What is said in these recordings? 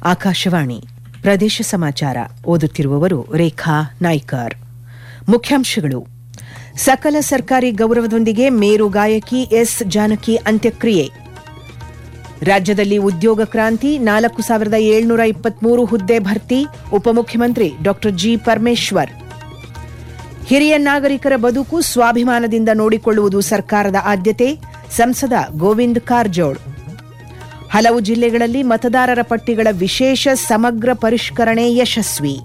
ಆಕಾಶವಾಣಿ ಪ್ರದೇಶ ಸಮಾಚಾರ ಓದುತ್ತಿರುವವರು ರೇಖಾ ನಾಯ್ಕರ್ ಮುಖ್ಯಾಂಶಗಳು ಸಕಲ ಸರ್ಕಾರಿ ಗೌರವದೊಂದಿಗೆ ಮೇರು ಗಾಯಕಿ ಎಸ್ ಜಾನಕಿ ಅಂತ್ಯಕ್ರಿಯೆ ರಾಜ್ಯದಲ್ಲಿ ಉದ್ಯೋಗ ಕ್ರಾಂತಿ ನಾಲ್ಕು ಸಾವಿರದ ಏಳ್ನೂರ ಇಪ್ಪತ್ಮೂರು ಹುದ್ದೆ ಭರ್ತಿ ಉಪಮುಖ್ಯಮಂತ್ರಿ ಡಾ ಜಿ ಪರಮೇಶ್ವರ್ ಹಿರಿಯ ನಾಗರಿಕರ ಬದುಕು ಸ್ವಾಭಿಮಾನದಿಂದ ನೋಡಿಕೊಳ್ಳುವುದು ಸರ್ಕಾರದ ಆದ್ಯತೆ ಸಂಸದ ಗೋವಿಂದ್ ಕಾರಜೋಳ್ ಹಲವು ಜಿಲ್ಲೆಗಳಲ್ಲಿ ಮತದಾರರ ಪಟ್ಟಿಗಳ ವಿಶೇಷ ಸಮಗ್ರ ಪರಿಷ್ಕರಣೆ ಯಶಸ್ವಿ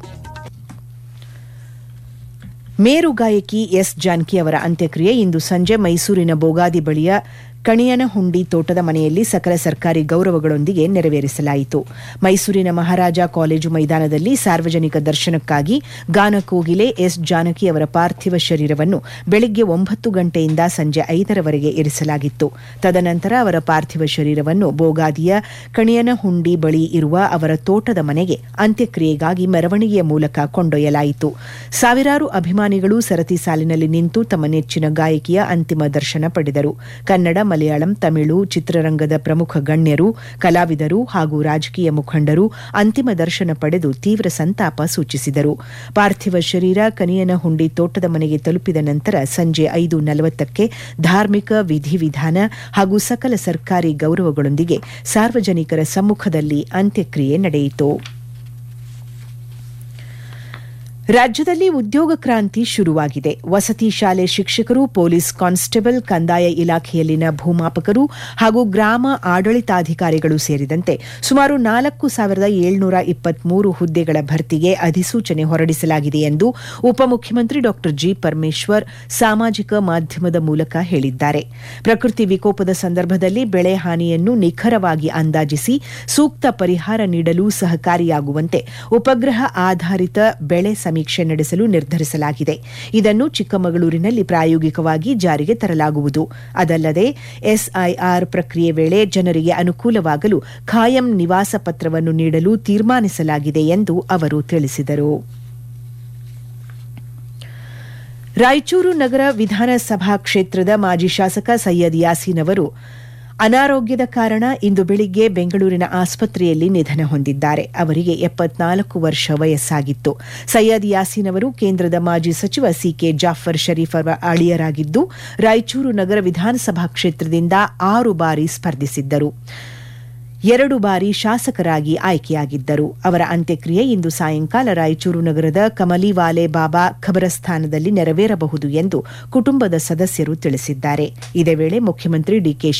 ಮೇರು ಗಾಯಕಿ ಎಸ್ ಜಾನಕಿ ಅವರ ಅಂತ್ಯಕ್ರಿಯೆ ಇಂದು ಸಂಜೆ ಮೈಸೂರಿನ ಬೋಗಾದಿ ಬಳಿಯ ಕಣಿಯನಹುಂಡಿ ತೋಟದ ಮನೆಯಲ್ಲಿ ಸಕಲ ಸರ್ಕಾರಿ ಗೌರವಗಳೊಂದಿಗೆ ನೆರವೇರಿಸಲಾಯಿತು ಮೈಸೂರಿನ ಮಹಾರಾಜ ಕಾಲೇಜು ಮೈದಾನದಲ್ಲಿ ಸಾರ್ವಜನಿಕ ದರ್ಶನಕ್ಕಾಗಿ ಗಾನಕೋಗಿಲೆ ಎಸ್ ಜಾನಕಿ ಅವರ ಪಾರ್ಥಿವ ಶರೀರವನ್ನು ಬೆಳಗ್ಗೆ ಒಂಬತ್ತು ಗಂಟೆಯಿಂದ ಸಂಜೆ ಐದರವರೆಗೆ ಇರಿಸಲಾಗಿತ್ತು ತದನಂತರ ಅವರ ಪಾರ್ಥಿವ ಶರೀರವನ್ನು ಬೋಗಾದಿಯ ಕಣಿಯನಹುಂಡಿ ಬಳಿ ಇರುವ ಅವರ ತೋಟದ ಮನೆಗೆ ಅಂತ್ಯಕ್ರಿಯೆಗಾಗಿ ಮೆರವಣಿಗೆಯ ಮೂಲಕ ಕೊಂಡೊಯ್ಯಲಾಯಿತು ಸಾವಿರಾರು ಅಭಿಮಾನಿಗಳು ಸರತಿ ಸಾಲಿನಲ್ಲಿ ನಿಂತು ತಮ್ಮ ನೆಚ್ಚಿನ ಗಾಯಕಿಯ ಅಂತಿಮ ದರ್ಶನ ಪಡೆದರು ಕನ್ನಡ ಮಲಯಾಳಂ ತಮಿಳು ಚಿತ್ರರಂಗದ ಪ್ರಮುಖ ಗಣ್ಯರು ಕಲಾವಿದರು ಹಾಗೂ ರಾಜಕೀಯ ಮುಖಂಡರು ಅಂತಿಮ ದರ್ಶನ ಪಡೆದು ತೀವ್ರ ಸಂತಾಪ ಸೂಚಿಸಿದರು ಪಾರ್ಥಿವ ಶರೀರ ಕನಿಯನಹುಂಡಿ ತೋಟದ ಮನೆಗೆ ತಲುಪಿದ ನಂತರ ಸಂಜೆ ಐದು ನಲವತ್ತಕ್ಕೆ ಧಾರ್ಮಿಕ ವಿಧಿವಿಧಾನ ಹಾಗೂ ಸಕಲ ಸರ್ಕಾರಿ ಗೌರವಗಳೊಂದಿಗೆ ಸಾರ್ವಜನಿಕರ ಸಮ್ಮುಖದಲ್ಲಿ ಅಂತ್ಯಕ್ರಿಯೆ ನಡೆಯಿತು ರಾಜ್ಯದಲ್ಲಿ ಉದ್ಯೋಗ ಕ್ರಾಂತಿ ಶುರುವಾಗಿದೆ ವಸತಿ ಶಾಲೆ ಶಿಕ್ಷಕರು ಪೊಲೀಸ್ ಕಾನ್ಸ್ಟೇಬಲ್ ಕಂದಾಯ ಇಲಾಖೆಯಲ್ಲಿನ ಭೂಮಾಪಕರು ಹಾಗೂ ಗ್ರಾಮ ಆಡಳಿತಾಧಿಕಾರಿಗಳು ಸೇರಿದಂತೆ ಸುಮಾರು ನಾಲ್ಕು ಸಾವಿರದ ಏಳ್ನೂರ ಇಪ್ಪತ್ಮೂರು ಹುದ್ದೆಗಳ ಭರ್ತಿಗೆ ಅಧಿಸೂಚನೆ ಹೊರಡಿಸಲಾಗಿದೆ ಎಂದು ಉಪಮುಖ್ಯಮಂತ್ರಿ ಡಾ ಜಿ ಪರಮೇಶ್ವರ್ ಸಾಮಾಜಿಕ ಮಾಧ್ಯಮದ ಮೂಲಕ ಹೇಳಿದ್ದಾರೆ ಪ್ರಕೃತಿ ವಿಕೋಪದ ಸಂದರ್ಭದಲ್ಲಿ ಬೆಳೆ ಹಾನಿಯನ್ನು ನಿಖರವಾಗಿ ಅಂದಾಜಿಸಿ ಸೂಕ್ತ ಪರಿಹಾರ ನೀಡಲು ಸಹಕಾರಿಯಾಗುವಂತೆ ಉಪಗ್ರಹ ಆಧಾರಿತ ಬೆಳೆ ಸಮೀಕ್ಷೆ ನಡೆಸಲು ನಿರ್ಧರಿಸಲಾಗಿದೆ ಇದನ್ನು ಚಿಕ್ಕಮಗಳೂರಿನಲ್ಲಿ ಪ್ರಾಯೋಗಿಕವಾಗಿ ಜಾರಿಗೆ ತರಲಾಗುವುದು ಅದಲ್ಲದೆ ಎಸ್ಐಆರ್ ಪ್ರಕ್ರಿಯೆ ವೇಳೆ ಜನರಿಗೆ ಅನುಕೂಲವಾಗಲು ಖಾಯಂ ನಿವಾಸ ಪತ್ರವನ್ನು ನೀಡಲು ತೀರ್ಮಾನಿಸಲಾಗಿದೆ ಎಂದು ಅವರು ತಿಳಿಸಿದರು ರಾಯಚೂರು ನಗರ ವಿಧಾನಸಭಾ ಕ್ಷೇತ್ರದ ಮಾಜಿ ಶಾಸಕ ಸೈಯದ್ ಯಾಸೀನ್ ಅವರು ಅನಾರೋಗ್ಯದ ಕಾರಣ ಇಂದು ಬೆಳಿಗ್ಗೆ ಬೆಂಗಳೂರಿನ ಆಸ್ಪತ್ರೆಯಲ್ಲಿ ನಿಧನ ಹೊಂದಿದ್ದಾರೆ ಅವರಿಗೆ ಎಪ್ಪತ್ನಾಲ್ಕು ವರ್ಷ ವಯಸ್ಸಾಗಿತ್ತು ಸೈಯದ್ ಯಾಸೀನ್ ಅವರು ಕೇಂದ್ರದ ಮಾಜಿ ಸಚಿವ ಸಿಕೆ ಜಾಫರ್ ಶರೀಫ್ ಅವರ ಅಳಿಯರಾಗಿದ್ದು ರಾಯಚೂರು ನಗರ ವಿಧಾನಸಭಾ ಕ್ಷೇತ್ರದಿಂದ ಆರು ಬಾರಿ ಸ್ಪರ್ಧಿಸಿದ್ದರು ಎರಡು ಬಾರಿ ಶಾಸಕರಾಗಿ ಆಯ್ಕೆಯಾಗಿದ್ದರು ಅವರ ಅಂತ್ಯಕ್ರಿಯೆ ಇಂದು ಸಾಯಂಕಾಲ ರಾಯಚೂರು ನಗರದ ಕಮಲಿವಾಲೆ ಬಾಬಾ ಖಬರಸ್ಥಾನದಲ್ಲಿ ನೆರವೇರಬಹುದು ಎಂದು ಕುಟುಂಬದ ಸದಸ್ಯರು ತಿಳಿಸಿದ್ದಾರೆ ಇದೇ ವೇಳೆ ಮುಖ್ಯಮಂತ್ರಿ ಡಿಕೆ